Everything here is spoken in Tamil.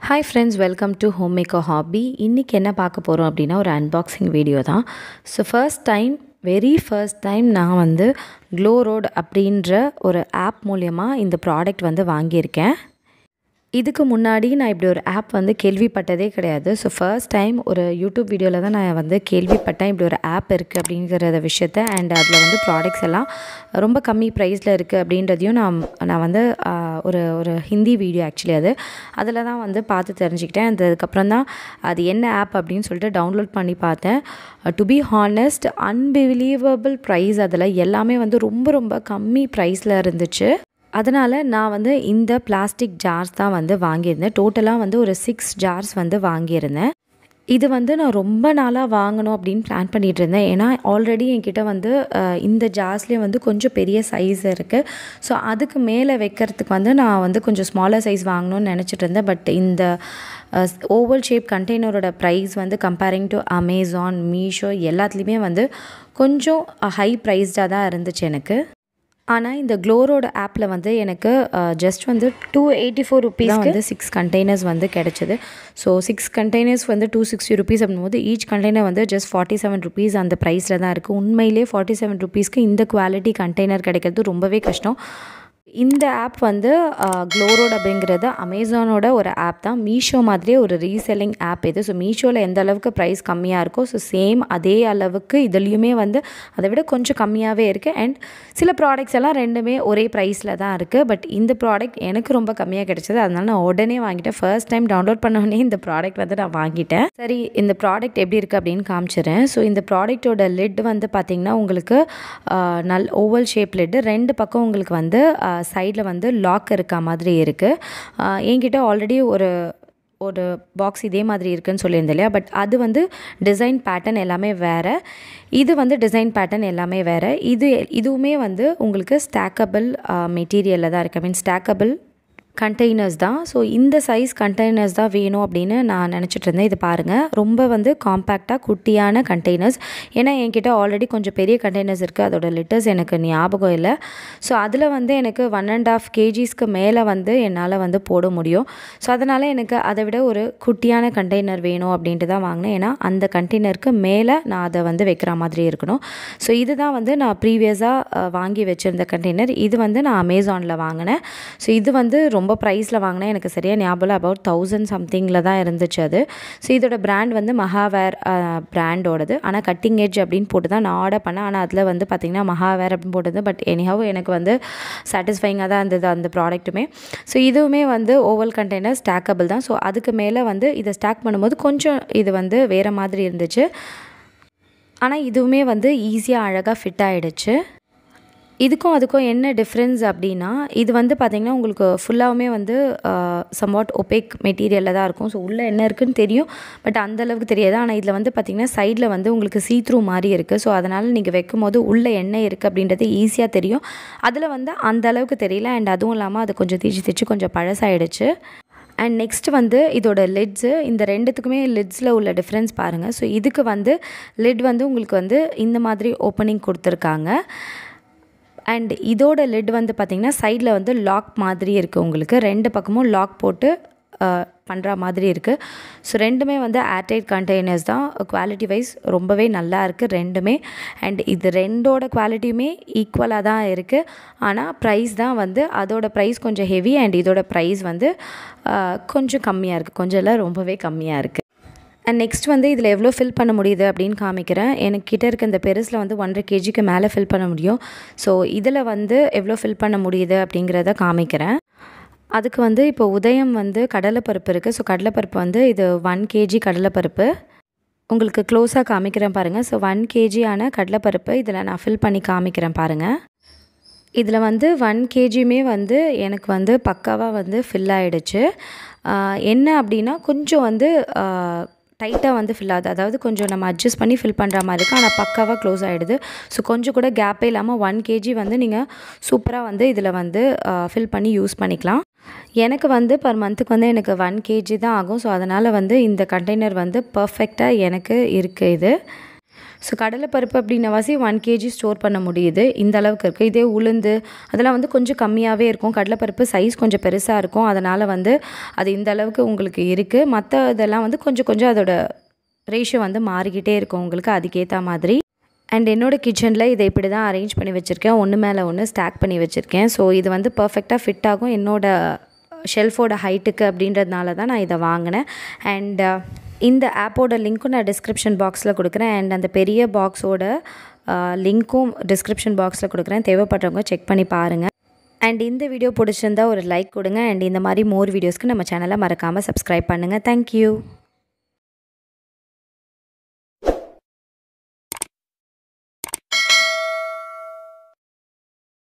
hi friends welcome to home maker hobby இன்றைக்கி என்ன பார்க்க போகிறோம் அப்படின்னா ஒரு அன்பாக்சிங் வீடியோ தான் so first time very first time நான் வந்து க்ளோ ரோட் அப்படின்ற ஒரு ஆப் மூலியமாக இந்த ப்ராடக்ட் வந்து வாங்கியிருக்கேன் இதுக்கு முன்னாடி நான் இப்படி ஒரு ஆப் வந்து கேள்விப்பட்டதே கிடையாது ஸோ ஃபர்ஸ்ட் டைம் ஒரு யூடியூப் வீடியோவில் தான் நான் வந்து கேள்விப்பட்டேன் இப்படி ஒரு ஆப் இருக்குது அப்படிங்கிற விஷயத்த அண்ட் அதில் வந்து ப்ராடக்ட்ஸ் எல்லாம் ரொம்ப கம்மி ப்ரைஸில் இருக்குது அப்படின்றதையும் நான் நான் வந்து ஆஹ், ஒரு ஒரு ஹிந்தி வீடியோ ஆக்சுவலி அது அதில் தான் வந்து பார்த்து தெரிஞ்சுக்கிட்டேன் and அதுக்கப்புறம் தான் அது என்ன ஆப் அப்படின்னு சொல்லிட்டு டவுன்லோட் பண்ணி பார்த்தேன் to be honest unbelievable price அதில் எல்லாமே வந்து ரொம்ப ரொம்ப கம்மி ப்ரைஸில் இருந்துச்சு அதனால் நான் வந்து இந்த பிளாஸ்டிக் ஜார்ஸ் தான் வந்து வாங்கியிருந்தேன் டோட்டலாக வந்து ஒரு சிக்ஸ் ஜார்ஸ் வந்து வாங்கியிருந்தேன் இது வந்து நான் ரொம்ப நாளாக வாங்கணும் அப்படின்னு பிளான் பண்ணிகிட்டு இருந்தேன் ஏன்னா ஆல்ரெடி என்கிட்ட வந்து அஹ், இந்த ஜார்ஸ்லேயே வந்து கொஞ்சம் பெரிய சைஸ் இருக்குது ஸோ அதுக்கு மேலே வைக்கிறதுக்கு வந்து நான் வந்து கொஞ்சம் ஸ்மாலர் சைஸ் வாங்கணும்னு நினச்சிட்டு இருந்தேன் பட் இந்த ஓவல் ஷேப் கண்டெய்னரோட ப்ரைஸ் வந்து கம்பேரிங் டு அமேசான் மீஷோ எல்லாத்துலேயுமே வந்து கொஞ்சம் ஹை ப்ரைஸ்டாக தான் இருந்துச்சு எனக்கு ஆனால் இந்த க்ளோரோட ஆப்பில் வந்து எனக்கு ஜஸ்ட் வந்து டூ எயிட்டி ஃபோர் ருபீஸ் வந்து சிக்ஸ் கண்டெய்னர்ஸ் வந்து கிடச்சிது ஸோ சிக்ஸ் கண்டெய்னர்ஸ் வந்து டூ சிக்ஸ்டி ருபீஸ் அப்படிங்கும்போது ஈச் கண்டெய்னர் வந்து ஜஸ்ட் ஃபார்ட்டி செவன் ருபீஸ் அந்த ப்ரைஸில் தான் இருக்குது உண்மையிலே ஃபார்ட்டி செவன் ருபீஸ்க்கு இந்த குவாலிட்டி கண்டெய்னர் கிடைக்கிறது ரொம்பவே கஷ்டம் இந்த ஆப் வந்து க்ளோரோட் அப்படிங்கிறது அமேசானோட ஒரு ஆப் தான் மீஷோ மாதிரியே ஒரு ரீசெல்லிங் ஆப் இது ஸோ மீஷோவில் எந்த அளவுக்கு ப்ரைஸ் கம்மியாக இருக்கோ ஸோ சேம் அதே அளவுக்கு இதுலேயுமே வந்து அதை விட கொஞ்சம் கம்மியாகவே இருக்குது அண்ட் சில ப்ராடக்ட்ஸ் எல்லாம் ரெண்டுமே ஒரே ப்ரைஸில் தான் இருக்குது பட் இந்த ப்ராடக்ட் எனக்கு ரொம்ப கம்மியாக கிடைச்சது அதனால நான் உடனே வாங்கிட்டேன் ஃபர்ஸ்ட் டைம் டவுன்லோட் பண்ண உடனே இந்த ப்ராடக்ட் வந்து நான் வாங்கிட்டேன் சரி இந்த ப்ராடக்ட் எப்படி இருக்குது அப்படின்னு காமிச்சிடுறேன் ஸோ இந்த ப்ராடக்ட்டோட லிட் வந்து பார்த்திங்கன்னா உங்களுக்கு ஆஹ், நல் ஓவல் ஷேப் லிட்டு ரெண்டு பக்கம் உங்களுக்கு வந்து சைடில் வந்து லாக் இருக்க மாதிரி இருக்குது என்கிட்ட ஆல்ரெடி ஒரு ஒரு பாக்ஸ் இதே மாதிரி இருக்குன்னு சொல்லியிருந்தேன் இல்லையா பட் அது வந்து டிசைன் பேட்டர்ன் எல்லாமே வேறு இது வந்து டிசைன் பேட்டர்ன் எல்லாமே வேறு இது இதுவுமே வந்து உங்களுக்கு ஸ்டாக்கபிள் மெட்டீரியலில் தான் இருக்குது ஐ மீன் ஸ்டாக்கபிள் கண்டெய்னர்ஸ் தான் ஸோ இந்த சைஸ் கண்டெய்னர்ஸ் தான் வேணும் அப்படின்னு நான் நினச்சிட்டு இருந்தேன் இது பாருங்கள் ரொம்ப வந்து காம்பேக்டாக குட்டியான கண்டெய்னர்ஸ் ஏன்னா என்கிட்ட ஆல்ரெடி கொஞ்சம் பெரிய கண்டெய்னர்ஸ் இருக்குது அதோட லிட்டர்ஸ் எனக்கு ஞாபகம் இல்லை ஸோ அதில் வந்து எனக்கு ஒன் அண்ட் ஆஃப் கேஜிஸ்க்கு மேலே வந்து என்னால் வந்து போட முடியும் ஸோ அதனால் எனக்கு அதை விட ஒரு குட்டியான கண்டெய்னர் வேணும் அப்படின்ட்டு தான் வாங்கினேன் ஏன்னா அந்த கண்டெய்னருக்கு மேலே நான் அதை வந்து வைக்கிற மாதிரி இருக்கணும் ஸோ இதுதான் வந்து நான் ப்ரீவியஸாக வாங்கி வச்சுருந்த கண்டெய்னர் இது வந்து நான் அமேசானில் வாங்கினேன் ஸோ இது வந்து ரொம்ப ப்ரைஸில் வாங்கினேன் எனக்கு சரியாக ஞாபகம் இல்லை அபவுட் தௌசண்ட் சம்திங்கில் தான் இருந்துச்சு அது ஸோ இதோட பிராண்ட் வந்து மகாவேர் பிராண்டோடது ஆனால் கட்டிங் எட்ஜ் அப்படின்னு போட்டு தான் நான் ஆர்டர் பண்ணேன் ஆனால் அதில் வந்து பார்த்திங்கன்னா மகாவேர் அப்படின்னு போட்டது பட் எனிஹவ் எனக்கு வந்து சாட்டிஸ்ஃபைங்காக தான் இருந்தது அந்த ப்ராடக்ட்டுமே ஸோ இதுவுமே வந்து ஓவல் கண்டெய்னர் ஸ்டாக்கபிள் தான் ஸோ அதுக்கு மேலே வந்து இதை ஸ்டாக் பண்ணும்போது கொஞ்சம் இது வந்து வேறு மாதிரி இருந்துச்சு ஆனால் இதுவுமே வந்து ஈஸியாக அழகாக ஃபிட் ஆகிடுச்சு இதுக்கும் அதுக்கும் என்ன டிஃப்ரென்ஸ் அப்படின்னா இது வந்து பார்த்திங்கன்னா உங்களுக்கு ஃபுல்லாகவுமே வந்து சம்வாட் ஒபேக் மெட்டீரியலில் தான் இருக்கும் ஸோ உள்ளே என்ன இருக்குன்னு தெரியும் பட் அந்த அளவுக்கு தெரியாது ஆனால் இதில் வந்து பார்த்திங்கன்னா சைடில் வந்து உங்களுக்கு சீ த்ரூ மாதிரி இருக்குது ஸோ அதனால் நீங்கள் வைக்கும் போது உள்ளே என்ன இருக்குது அப்படின்றது ஈஸியாக தெரியும் அதில் வந்து அந்த அளவுக்கு தெரியல அண்ட் அதுவும் இல்லாமல் அது கொஞ்சம் தீச்சு தீச்சு கொஞ்சம் பழசாயிடுச்சு அண்ட் நெக்ஸ்ட் வந்து இதோட லிட்ஸு இந்த ரெண்டுத்துக்குமே லிட்ஸில் உள்ள டிஃப்ரென்ஸ் பாருங்கள் ஸோ இதுக்கு வந்து லிட் வந்து உங்களுக்கு வந்து இந்த மாதிரி ஓப்பனிங் கொடுத்துருக்காங்க அண்ட் இதோட லிட் வந்து பார்த்திங்கன்னா சைடில் வந்து லாக் மாதிரி இருக்குது உங்களுக்கு ரெண்டு பக்கமும் லாக் போட்டு பண்ணுற மாதிரி இருக்குது ஸோ ரெண்டுமே வந்து ஏர்டைட் கண்டெய்னர்ஸ் தான் குவாலிட்டி வைஸ் ரொம்பவே நல்லா இருக்குது ரெண்டுமே அண்ட் இது ரெண்டோட குவாலிட்டியுமே ஈக்குவலாக தான் இருக்குது ஆனால் ப்ரைஸ் தான் வந்து அதோட ப்ரைஸ் கொஞ்சம் ஹெவி அண்ட் இதோட ப்ரைஸ் வந்து அஹ், கொஞ்சம் கம்மியாக இருக்குது கொஞ்சம் இல்லை ரொம்பவே கம்மியாக இருக்குது அண்ட் நெக்ஸ்ட் வந்து இதில் எவ்வளோ ஃபில் பண்ண முடியுது அப்படின்னு காமிக்கிறேன் எனக்கு கிட்ட இருக்க இந்த பெருசில் வந்து ஒன்றரை கேஜிக்கு மேலே ஃபில் பண்ண முடியும் ஸோ இதில் வந்து எவ்வளோ ஃபில் பண்ண முடியுது அப்படிங்கிறத காமிக்கிறேன் அதுக்கு வந்து இப்போ உதயம் வந்து கடலைப்பருப்பு இருக்குது ஸோ கடலைப்பருப்பு வந்து இது ஒன் கேஜி கடலைப்பருப்பு உங்களுக்கு க்ளோஸாக காமிக்கிறேன் பாருங்கள் ஸோ ஒன் கேஜியான கடலைப்பருப்பு இதில் நான் ஃபில் பண்ணி காமிக்கிறேன் பாருங்கள் இதில் வந்து ஒன் கேஜியுமே வந்து எனக்கு வந்து பக்காவாக வந்து ஃபில் ஆகிடுச்சு என்ன அப்படின்னா கொஞ்சம் வந்து டைட்டாக வந்து ஃபில் ஆகுது அதாவது கொஞ்சம் நம்ம அட்ஜஸ்ட் பண்ணி ஃபில் பண்ணுற மாதிரி இருக்குது ஆனால் பக்காவாக க்ளோஸ் ஆகிடுது ஸோ கொஞ்சம் கூட கேப்பே இல்லாமல் ஒன் கேஜி வந்து நீங்கள் சூப்பராக வந்து இதில் வந்து ஃபில் பண்ணி யூஸ் பண்ணிக்கலாம் எனக்கு வந்து பர் மந்த்துக்கு வந்து எனக்கு ஒன் கேஜி தான் ஆகும் ஸோ அதனால் வந்து இந்த கண்டெய்னர் வந்து பர்ஃபெக்டாக எனக்கு இருக்குது இது ஸோ கடலைப்பருப்பு அப்படின்னவாசி ஒன் கேஜி ஸ்டோர் பண்ண முடியுது இந்த அளவுக்கு இருக்குது இதே உளுந்து அதெல்லாம் வந்து கொஞ்சம் கம்மியாகவே இருக்கும் கடலைப்பருப்பு சைஸ் கொஞ்சம் பெருசாக இருக்கும் அதனால் வந்து அது இந்த அளவுக்கு உங்களுக்கு இருக்குது மற்ற இதெல்லாம் வந்து கொஞ்சம் கொஞ்சம் அதோட ரேஷியோ வந்து மாறிக்கிட்டே இருக்கும் உங்களுக்கு அதுக்கேற்ற மாதிரி அண்ட் என்னோடய கிச்சனில் இதை இப்படி தான் அரேஞ்ச் பண்ணி வச்சுருக்கேன் ஒன்று மேலே ஒன்று ஸ்டாக் பண்ணி வச்சுருக்கேன் ஸோ இது வந்து பர்ஃபெக்டாக ஃபிட் ஆகும் என்னோடய ஷெல்ஃபோட ஹைட்டுக்கு அப்படின்றதுனால தான் நான் இதை வாங்கினேன் அண்ட் இந்த ஆப்போட லிங்க்கும் நான் டிஸ்கிரிப்ஷன் பாக்ஸில் கொடுக்குறேன் அண்ட் அந்த பெரிய பாக்ஸோட லிங்க்கும் டிஸ்கிரிப்ஷன் பாக்ஸில் கொடுக்குறேன் தேவைப்படுறவங்க செக் பண்ணி பாருங்கள் அண்ட் இந்த வீடியோ பிடிச்சிருந்தா ஒரு லைக் கொடுங்க அண்ட் இந்த மாதிரி மோர் வீடியோஸ்க்கு நம்ம சேனலை மறக்காமல் சப்ஸ்கிரைப் பண்ணுங்கள் தேங்க்யூ